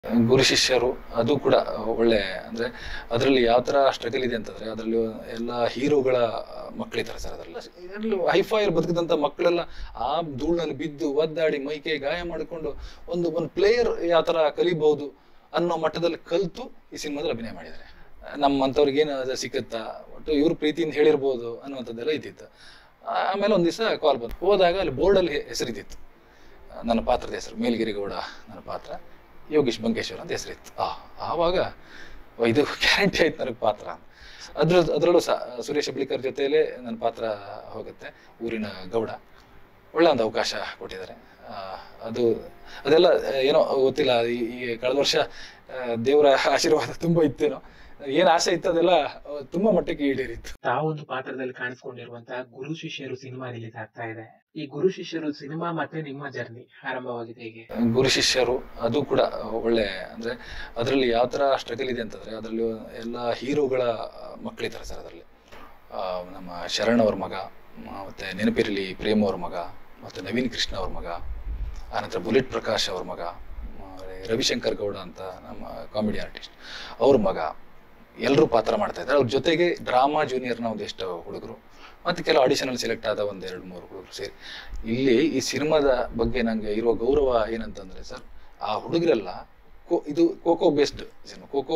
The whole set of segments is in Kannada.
ಗುರು ಶಿಷ್ಯರು ಅದು ಕೂಡ ಒಳ್ಳೆ ಅಂದ್ರೆ ಅದರಲ್ಲಿ ಯಾವ ತರ ಸ್ಟ್ರಗಲ್ ಇದೆ ಅಂತಂದ್ರೆ ಅದರಲ್ಲಿ ಎಲ್ಲ ಹೀರೋಗಳ ಮಕ್ಕಳಿದ್ದಾರೆ ಸರ್ ಅದರಲ್ಲಿ ಎಲ್ಲೂ ಹೈಫೈರ್ ಬದುಕಿದಂತ ಮಕ್ಕಳೆಲ್ಲ ಆ ಧೂಳಿನಲ್ಲಿ ಬಿದ್ದು ಒದ್ದಾಡಿ ಮೈಕೆ ಗಾಯ ಮಾಡಿಕೊಂಡು ಒಂದು ಒಂದು ಪ್ಲೇಯರ್ ಯಾವ ತರ ಕಲಿಬಹುದು ಅನ್ನೋ ಮಟ್ಟದಲ್ಲಿ ಕಲ್ತು ಈ ಸಿನಿಮಾದಲ್ಲಿ ಅಭಿನಯ ಮಾಡಿದ್ದಾರೆ ನಮ್ಮಂಥವ್ರಿಗೆ ಏನು ಅದು ಸಿಕ್ಕುತ್ತಾ ಒಟ್ಟು ಇವ್ರ ಪ್ರೀತಿಯಿಂದ ಹೇಳಿರ್ಬೋದು ಅನ್ನುವಂಥದ್ದೆಲ್ಲ ಇದ್ದಿತ್ತು ಆಮೇಲೆ ಒಂದ್ ದಿವಸ ಕಾಲ್ ಬಂತು ಹೋದಾಗ ಅಲ್ಲಿ ಬೋರ್ಡಲ್ಲಿ ಹೆಸರಿದ್ದಿತ್ತು ನನ್ನ ಪಾತ್ರದ ಹೆಸರು ಮೇಲ್ಗಿರಿ ಗೌಡ ನನ್ನ ಪಾತ್ರ ಯೋಗೀಶ್ ಬಂಕೇಶ್ವರ್ ಅಂತ ಹೆಸರಿತ್ತು ಆ ಆವಾಗ ಓ, ಇದು ಗ್ಯಾರಂಟಿ ಆಯ್ತು ನನಗೆ ಪಾತ್ರ ಅದ್ರ ಅದರಲ್ಲೂ ಸಹ ಸುರೇಶ್ ಅಬ್ಳಿಕರ್ ಜೊತೆಲೇ ನನ್ನ ಪಾತ್ರ ಹೋಗುತ್ತೆ ಊರಿನ ಗೌಡ ಒಳ್ಳೆ ಒಂದು ಅವಕಾಶ ಕೊಟ್ಟಿದ್ದಾರೆ ಆ, ಅದು ಅದೆಲ್ಲ ಆ, ಏನೋ ಗೊತ್ತಿಲ್ಲ ಈ ಈ ಕಳೆದ ವರ್ಷ ಆ, ದೇವರ ಆಶೀರ್ವಾದ ತುಂಬಾ ಇತ್ತೇನೋ ಏನ್ ಆಸೆ ಇತ್ತು ಅದೆಲ್ಲ ಆ, ತುಂಬಾ ಮಟ್ಟಕ್ಕೆ ಈಡೇರಿತ್ತು ತಾವೊಂದು ಪಾತ್ರದಲ್ಲಿ ಕಾಣಿಸ್ಕೊಂಡಿರುವಂತಹ ಗುರು ಶಿಷ್ಯರು ಸಿನಿಮಾ ರಿಲೀಸ್ ಆಗ್ತಾ ಇದೆ ಈ ಗುರು ಶಿಷ್ಯರು ಸಿನಿಮಾ ಮತ್ತೆ ನಿಮ್ಮ ಜರ್ನಿ ಆರಂಭವಾಗಿದೆ ಹೇಗೆ ಗುರು ಶಿಷ್ಯರು ಅದು ಕೂಡ ಒಳ್ಳೆ ಅಂದ್ರೆ ಅದರಲ್ಲಿ ಯಾವ ತರ ಸ್ಟ್ರಗಲ್ ಇದೆ ಅಂತಂದ್ರೆ ಅದರಲ್ಲಿ ಎಲ್ಲ ಹೀರೋಗಳ ಮಕ್ಕಳಿದ್ದಾರೆ ಸರ್ ಅದರಲ್ಲಿ ಆ, ನಮ್ಮ ಶರಣ್ ಅವ್ರ ಮಗ ಮ- ಮತ್ತೆ ನೆನಪಿರಲಿ ಪ್ರೇಮ್ ಅವ್ರ ಮಗ ಮತ್ತೆ ನವೀನ್ ಕೃಷ್ಣ ಅವ್ರ ಮಗ ಆನಂತರ ಬುಲೆಟ್ ಪ್ರಕಾಶ್ ಅವ್ರ ಮಗ ಆಮೇಲೆ ರವಿಶಂಕರ್ ಗೌಡ ಅಂತ ನಮ್ಮ ಕಾಮಿಡಿ ಆರ್ಟಿಸ್ಟ್ ಅವ್ರ ಮಗ ಎಲ್ಲರೂ ಪಾತ್ರ ಮಾಡ್ತಾ ಇದ್ದಾರೆ ಅವ್ರ ಜೊತೆಗೆ ಡ್ರಾಮಾ ಜೂನಿಯರ್ನ ಒಂದಿಷ್ಟು ಹುಡುಗರು ಮತ್ತೆ ಕೆಲವು ಆಡಿಷನಲ್ಲಿ ಸೆಲೆಕ್ಟ್ ಆದ ಒಂದ್ ಎರಡು ಮೂರು ಹುಡುಗರು ಸೇರಿ ಇಲ್ಲಿ ಈ ಸಿನಿಮಾದ ಬಗ್ಗೆ ನಂಗೆ ಇರುವ ಗೌರವ ಏನಂತಂದ್ರೆ ಸರ್ ಆ ಹುಡುಗರೆಲ್ಲ ಕೋ ಇದು ಖೋಖೋ ಬೇಸ್ಡ್ ಸಿನಿಮಾ ಖೋಖೋ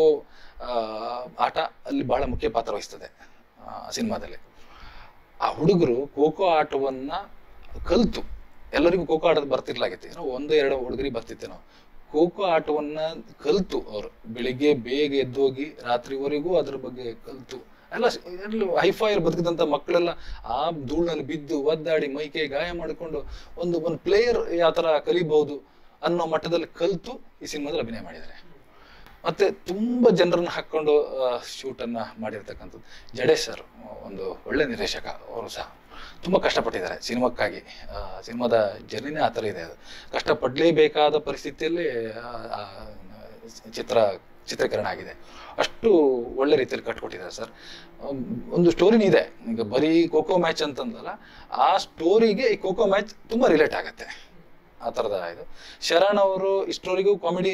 ಆಟ ಅಲ್ಲಿ ಬಹಳ ಮುಖ್ಯ ಪಾತ್ರ ವಹಿಸ್ತದೆ ಆ, ಸಿನಿಮಾದಲ್ಲಿ ಆ ಹುಡುಗರು ಖೋಖೋ ಆಟವನ್ನ ಕಲ್ತು ಎಲ್ಲರಿಗೂ ಖೋಖೋ ಆಡೋದು ಬರ್ತಿರ್ಲಾಗಿತ್ತು ಏನೋ ಒಂದು ಎರಡು ಹುಡುಗರಿಗೆ ಬರ್ತಿತ್ತೇನೋ ಖೋಖೋ ಆಟವನ್ನ ಕಲ್ತು ಅವರು ಬೆಳಿಗ್ಗೆ ಬೇಗ ಎದ್ದೋಗಿ ರಾತ್ರಿವರೆಗೂ ಅದ್ರ ಬಗ್ಗೆ ಕಲ್ತು ಎಲ್ಲ ಸ್- ಎಲ್ಲೂ ಹೈಫೈರ್ ಬದುಕಿದಂತ ಮಕ್ಕಳೆಲ್ಲ ಆ ಧೂಳಿನಲ್ಲಿ ಬಿದ್ದು ಒದ್ದಾಡಿ ಮೈಕೆ ಗಾಯ ಮಾಡಿಕೊಂಡು ಒಂದು ಒಂದು ಪ್ಲೇಯರ್ ಯಾವ ತರ ಕಲಿಬಹುದು ಅನ್ನೋ ಮಟ್ಟದಲ್ಲಿ ಕಲ್ತು ಈ ಸಿನಿಮಾದಲ್ಲಿ ಅಭಿನಯ ಮಾಡಿದ್ದಾರೆ ಮತ್ತೆ ತುಂಬಾ ಜನರನ್ನ ಹಾಕೊಂಡು ಶೂಟ್ ಅನ್ನ ಮಾಡಿರ್ತಕ್ಕಂಥದ್ದು ಜಡೇಶ್ ಸರ್ ಒಂದು ಒಳ್ಳೆ ನಿರ್ದೇಶಕ ಅವರು ಸಹ ತುಂಬಾ ಕಷ್ಟಪಟ್ಟಿದ್ದಾರೆ ಸಿನಿಮಾಕ್ಕಾಗಿ ಆ, ಸಿನಿಮಾದ ಜರ್ನಿನೇ ಆ ಥರ ಇದೆ ಅದು ಕಷ್ಟಪಡಲೇಬೇಕಾದ ಪರಿಸ್ಥಿತಿಯಲ್ಲಿ ಆ, ಆ, ಚಿತ್ರ ಚಿತ್ರೀಕರಣ ಆಗಿದೆ ಅಷ್ಟು ಒಳ್ಳೆ ರೀತಿಯಲ್ಲಿ ಕಟ್ಕೊಟ್ಟಿದ್ದಾರೆ ಸರ್ ಅಮ್, ಒಂದು ಸ್ಟೋರಿನೇ ಇದೆ ಈಗ ಬರೀ ಖೋಖೋ ಮ್ಯಾಚ್ ಅಂತಂದಲ್ಲ ಆ ಸ್ಟೋರಿಗೆ ಈ ಖೋಖೋ ಮ್ಯಾಚ್ ತುಂಬಾ ರಿಲೇಟ್ ಆಗತ್ತೆ ಆ ಥರದ ಇದು ಶರಣ್ ಅವರು ಇಷ್ಟರವರೆಗೂ ಕಾಮಿಡಿ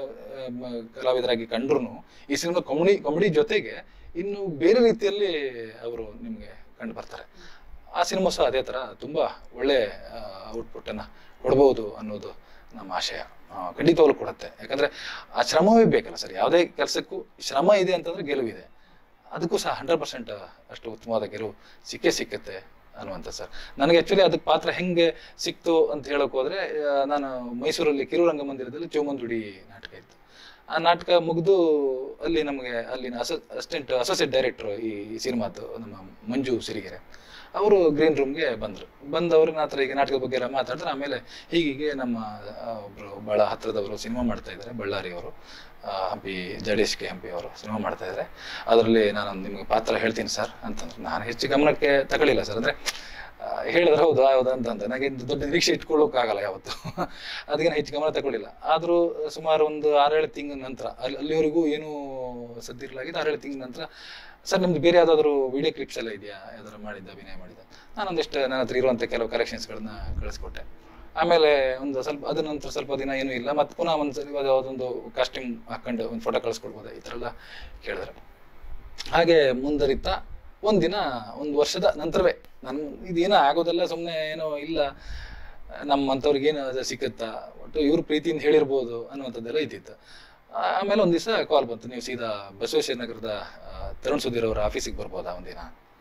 ಕಲಾವಿದರಾಗಿ ಕಂಡ್ರು ಈ ಸಿನಿಮಾ ಕಾಮಿಡಿ ಕಾಮಿಡಿ ಜೊತೆಗೆ ಇನ್ನು ಬೇರೆ ರೀತಿಯಲ್ಲಿ ಅವರು ನಿಮಗೆ ಕಂಡು ಬರ್ತಾರೆ ಆ ಸಿನಿಮಾ ಸಹ ಅದೇ ಥರ ತುಂಬಾ ಒಳ್ಳೆ ಔಟ್ಪುಟ್ ಅನ್ನ ಕೊಡ್ಬೋದು ಅನ್ನೋದು ನಮ್ಮ ಆಶಯ ಆ, ಖಂಡಿತವಾಗ್ಲೂ ಕೊಡುತ್ತೆ ಯಾಕಂದ್ರೆ ಆ ಶ್ರಮವೇ ಬೇಕಲ್ಲ ಸರ್ ಯಾವುದೇ ಕೆಲಸಕ್ಕೂ ಶ್ರಮ ಇದೆ ಅಂತಂದ್ರೆ ಗೆಲುವಿದೆ ಅದಕ್ಕೂ ಸಹ ಹಂಡ್ರೆಡ್ ಪರ್ಸೆಂಟ್ ಅಷ್ಟು ಉತ್ತಮವಾದ ಗೆಲುವು ಸಿಕ್ಕೇ ಸಿಕ್ಕತ್ತೆ ಅನ್ನುವಂಥ ಸರ್ ನನಗೆ ಆಕ್ಚುಲಿ ಅದಕ್ಕೆ ಪಾತ್ರ ಹೆಂಗೆ ಸಿಕ್ತು ಅಂತ ಹೇಳಕ್ ಹೋದ್ರೆ ಆ, ನಾನು ಮೈಸೂರಲ್ಲಿ ಕಿರುರಂಗ ಮಂದಿರದಲ್ಲಿ ಚೌಮಂದುಡಿ ನಾಟಕ ಇತ್ತು ಆ ನಾಟಕ ಮುಗಿದು ಅಲ್ಲಿ ನಮಗೆ ಅಲ್ಲಿನ ಅಸ ಅಸಿಸ್ಟೆಂಟ್ ಅಸೋಸಿಯೇಟ್ ಡೈರೆಕ್ಟರ್ ಈ ಸಿನಿಮಾದ್ದು ನಮ್ಮ ಮಂಜು ಸಿರಿಗೆರೆ ಅವರು ಗ್ರೀನ್ ರೂಮ್ಗೆ ಬಂದರು ಬಂದವರು ನನ್ನ ಹತ್ರ ಈಗ ನಾಟಕದ ಬಗ್ಗೆ ಎಲ್ಲ ಮಾತಾಡಿದ್ರೆ ಆಮೇಲೆ ಹೀಗೀಗೆ ನಮ್ಮ ಆ, ಒಬ್ರು ಬಹಳ ಹತ್ರದವರು ಸಿನಿಮಾ ಮಾಡ್ತಾ ಇದ್ದಾರೆ ಬಳ್ಳಾರಿಯವರು ಆ, ಹಂಪಿ ಜಡೇಶ್ ಕೆ ಹಂಪಿ ಅವರು ಸಿನಿಮಾ ಮಾಡ್ತಾ ಇದ್ದಾರೆ ಅದರಲ್ಲಿ ನಾನು ನಿಮಗೆ ಪಾತ್ರ ಹೇಳ್ತೀನಿ ಸರ್ ಅಂತಂದ್ರೆ ನಾನು ಹೆಚ್ಚು ಗಮನಕ್ಕೆ ತಗೊಳ್ಳಿಲ್ಲ ಸರ್ ಅಂದ್ರೆ ಆ, ಹೇಳಿದ್ರೆ ಹೌದು ಹೌದು ಅಂತಂದ ನನಗೆ ಇದು ದೊಡ್ಡ ನಿರೀಕ್ಷೆ ಇಟ್ಕೊಳ್ಳೋಕ್ಕಾಗಲ್ಲ ಯಾವತ್ತು ಅದಕ್ಕೆ ನಾನು ಹೆಚ್ಚು ಗಮನ ತಗೊಳ್ಳಿಲ್ಲ ಆದರೂ ಸುಮಾರು ಒಂದು ಆರೇಳು ತಿಂಗಳ ನಂತರ ಅಲ್ಲಿ ಅಲ್ಲಿವರೆಗೂ ಏನೂ ಸದ್ದಿರ್ಲಾಗಿದ್ದು ಆರೇಳು ತಿಂಗಳ ನಂತರ ಸರ್ ನಿಮ್ದು ಬೇರೆ ಯಾವುದಾದ್ರು ವಿಡಿಯೋ ಕ್ಲಿಪ್ಸ್ ಎಲ್ಲ ಇದೆಯಾ ಯಾವ್ದಾದ್ರು ಮಾಡಿದ್ದ ಅಭಿನಯ ಮಾಡಿದ್ದ ನಾನೊಂದಿಷ್ಟು ನನ್ನ ಹತ್ರ ಇರುವಂಥ ಕೆಲವು ಕಲೆಕ್ಷನ್ಸ್ಗಳನ್ನ ಕಳಿಸ್ಕೊಟ್ಟೆ ಆಮೇಲೆ ಒಂದು ಸ್ವಲ್ಪ ಅದ ನಂತರ ಸ್ವಲ್ಪ ದಿನ ಏನೂ ಇಲ್ಲ ಮತ್ತೆ ಪುನಃ ಒಂದು ಸಲ ಯಾವುದೊಂದು ಕಾಸ್ಟ್ಯೂಮ್ ಹಾಕೊಂಡು ಒಂದು ಫೋಟೋ ಕಳಿಸ್ಕೊಡ್ಬೋದಾ ಈ ಥರ ಎಲ್ಲ ಕೇಳಿದ್ರೆ ಹಾಗೆ ಮುಂದರಿತಾ ಒಂದಿನ ಒಂದು ವರ್ಷದ ನಂತರವೇ ನನ್ ಇದೇನೋ ಆಗೋದೆಲ್ಲ ಸುಮ್ಮನೆ ಏನೋ ಇಲ್ಲ ನಮ್ಮಂಥವ್ರಿಗೆ ಏನು ಅದು ಸಿಕ್ಕುತ್ತಾ ಒಟ್ಟು ಇವ್ರ ಪ್ರೀತಿಯಿಂದ ಹೇಳಿರ್ಬೋದು ಅನ್ನುವಂಥದ್ದೆಲ್ಲ ಇದ್ದಿತ್ತು ಆ- ಆಮೇಲೆ ಒಂದು ದಿವಸ ಕಾಲ್ ಬಂತು ನೀವು ಸೀದಾ ಬಸವೇಶ್ವರ ನಗರದ ಆ, ತರುಣ್ ಸುಧೀರ್ ಅವರ ಆಫೀಸಿಗೆ ಬರ್ಬೋದಾ ಒಂದಿನ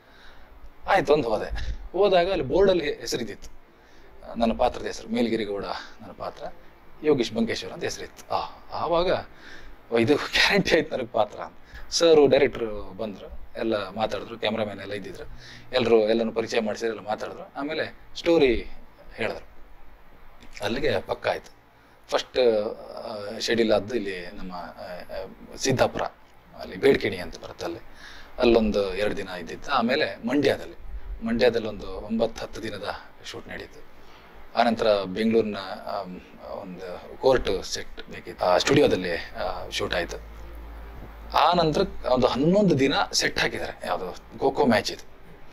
ಆಯ್ತು ಒಂದು ಹೋದೆ ಹೋದಾಗ ಅಲ್ಲಿ ಬೋರ್ಡಲ್ಲಿ ಹೆಸರಿದ್ದಿತ್ತು ಆ, ನನ್ನ ಪಾತ್ರದ ಹೆಸರು ಮೇಲ್ಗಿರಿ ಗೌಡ ನನ್ನ ಪಾತ್ರ ಯೋಗೀಶ್ ಬಂಕೇಶ್ವರ್ ಅಂತ ಹೆಸರಿತ್ತು ಆ ಆವಾಗ ಓ, ಇದು ಗ್ಯಾರಂಟಿ ಆಯ್ತು ನನಗೆ ಪಾತ್ರ ಅಂತ ಸರ್ ಡೈರೆಕ್ಟ್ರು ಬಂದರು ಎಲ್ಲ ಮಾತಾಡಿದ್ರು ಕ್ಯಾಮ್ರಾಮ್ಯಾನ್ ಎಲ್ಲ ಇದ್ದಿದ್ರು ಎಲ್ಲರೂ ಎಲ್ಲನೂ ಪರಿಚಯ ಮಾಡಿಸಿದ್ರು ಎಲ್ಲ ಮಾತಾಡಿದ್ರು ಆಮೇಲೆ ಸ್ಟೋರಿ ಹೇಳಿದ್ರು ಅಲ್ಲಿಗೆ ಪಕ್ಕ ಆಯ್ತು ಫಸ್ಟ್ ಶೆಡ್ಯೂಲ್ ಆದ್ದು ಇಲ್ಲಿ ನಮ್ಮ ಆ, ಆ, ಸಿದ್ದಾಪುರ ಅಲ್ಲಿ ಬೇಡ್ಕಿಣಿ ಅಂತ ಬರುತ್ತೆ ಅಲ್ಲಿ ಅಲ್ಲೊಂದು ಎರಡು ದಿನ ಇದ್ದಿತ್ತು ಆಮೇಲೆ ಮಂಡ್ಯದಲ್ಲಿ ಮಂಡ್ಯದಲ್ಲಿ ಒಂದು ಒಂಬತ್ತು ಹತ್ತು ದಿನದ ಶೂಟ್ ನಡೀತು ಆನಂತರ ಬೆಂಗಳೂರಿನ ಆಮ್, ಒಂದು ಕೋರ್ಟ್ ಸೆಟ್ ಬೇಕಿತ್ತು ಆ ಸ್ಟುಡಿಯೋದಲ್ಲಿ ಶೂಟ್ ಆಯಿತು ಆ ನಂತರ ಒಂದು ಹನ್ನೊಂದು ದಿನ ಸೆಟ್ ಹಾಕಿದ್ದಾರೆ ಯಾವುದು ಖೋಖೋ ಮ್ಯಾಚ್ ಇದು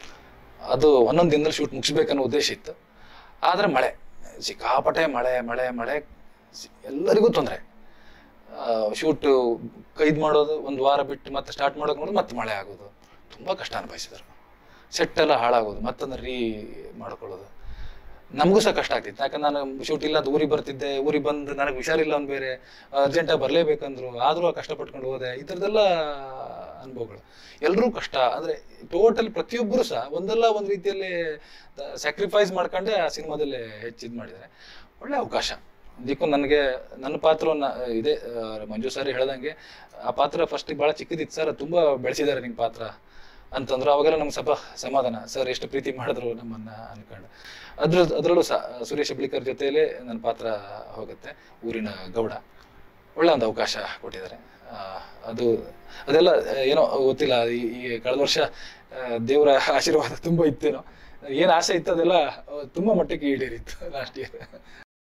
ಅದು ಹನ್ನೊಂದು ದಿನದಲ್ಲಿ ಶೂಟ್ ಮುಗಿಸ್ಬೇಕನ್ನೋ ಉದ್ದೇಶ ಇತ್ತು ಆದರೆ ಮಳೆ ಸಿಕ್ಕಾಪಟ್ಟೆ ಮಳೆ ಮಳೆ ಮಳೆ ಸಿ- ಎಲ್ಲರಿಗೂ ತೊಂದರೆ ಶೂಟ್ ಕೈದ್ ಮಾಡೋದು ಒಂದು ವಾರ ಬಿಟ್ಟು ಮತ್ತೆ ಸ್ಟಾರ್ಟ್ ಮಾಡೋಕೆ ನೋಡೋದು ಮತ್ತೆ ಮಳೆ ಆಗೋದು ತುಂಬ ಕಷ್ಟ ಅನುಭವಿಸಿದ್ರು ಸೆಟ್ ಎಲ್ಲ ಹಾಳಾಗೋದು ಮತ್ತೊಂದು ರೀ ಮಾಡ್ಕೊಳ್ಳೋದು ನಮಗೂ ಸಹ ಕಷ್ಟ ಆಗ್ತಿತ್ತು ಯಾಕಂದ್ರೆ ನಾನು ಶೂಟ್ ಇಲ್ಲ ಅಂತ ಊರಿಗೆ ಬರ್ತಿದ್ದೆ ಊರಿಗೆ ಬಂದು ನನಗೆ ಹುಷಾರಿಲ್ಲ ಅವ್ನು ಬೇರೆ ಅರ್ಜೆಂಟಾಗಿ ಬರಲೇಬೇಕಂದ್ರು ಆದರೂ ಕಷ್ಟಪಟ್ಕೊಂಡು ಹೋದೆ ಈ ಥರದ್ದೆಲ್ಲ ಅನುಭವಗಳು ಎಲ್ಲರೂ ಕಷ್ಟ ಅಂದರೆ ಟೋಟಲ್ ಪ್ರತಿಯೊಬ್ಬರು ಸಹ ಒಂದಲ್ಲ ಒಂದು ರೀತಿಯಲ್ಲಿ ಸ್ಯಾಕ್ರಿಫೈಸ್ ಮಾಡ್ಕೊಂಡೆ ಆ ಸಿನಿಮಾದಲ್ಲಿ ಹೆಚ್ಚು ಇದು ಮಾಡಿದ್ದಾರೆ ಒಳ್ಳೆ ಅವಕಾಶ ಇದಕ್ಕೂ ನನಗೆ ನನ್ನ ಪಾತ್ರವನ್ನ ಇದೆ ಆ, ಮಂಜು ಸರ್ ಹೇಳ್ದಂಗೆ ಆ ಪಾತ್ರ ಫಸ್ಟಿಗೆ ಭಾಳ ಚಿಕ್ಕದಿತ್ತು ಸರ್ ತುಂಬ ಬೆಳೆಸಿದ್ದಾರೆ ನಿಮ್ಮ ಪಾತ್ರ ಅಂತಂದ್ರು ಅವಾಗೆಲ್ಲ ನಮ್ಗೆ ಸ್ವಲ್ಪ ಸಮಾಧಾನ ಸರ್ ಎಷ್ಟು ಪ್ರೀತಿ ಮಾಡಿದ್ರು ನಮ್ಮನ್ನ ಅನ್ಕೊಂಡು ಅದ್ರ ಅದರಲ್ಲೂ ಸಹ ಸುರೇಶ್ ಹೆಬ್ಳಿಕರ್ ಜೊತೆಯಲ್ಲೇ ನನ್ನ ಪಾತ್ರ ಹೋಗುತ್ತೆ ಊರಿನ ಗೌಡ ಒಳ್ಳೆ ಒಂದು ಅವಕಾಶ ಕೊಟ್ಟಿದ್ದಾರೆ ಆ, ಅದು ಅದೆಲ್ಲ ಆ, ಏನೋ ಗೊತ್ತಿಲ್ಲ ಈ ಈ ಕಳೆದ ವರ್ಷ ಆ, ದೇವರ ಆಶೀರ್ವಾದ ತುಂಬ ಇತ್ತೇನೋ ಏನು ಆಸೆ ಇತ್ತು ಅದೆಲ್ಲ ಆ, ತುಂಬ ಮಟ್ಟಕ್ಕೆ ಈಡೇರಿತ್ತು ಲಾಸ್ಟ್ ಇಯರ್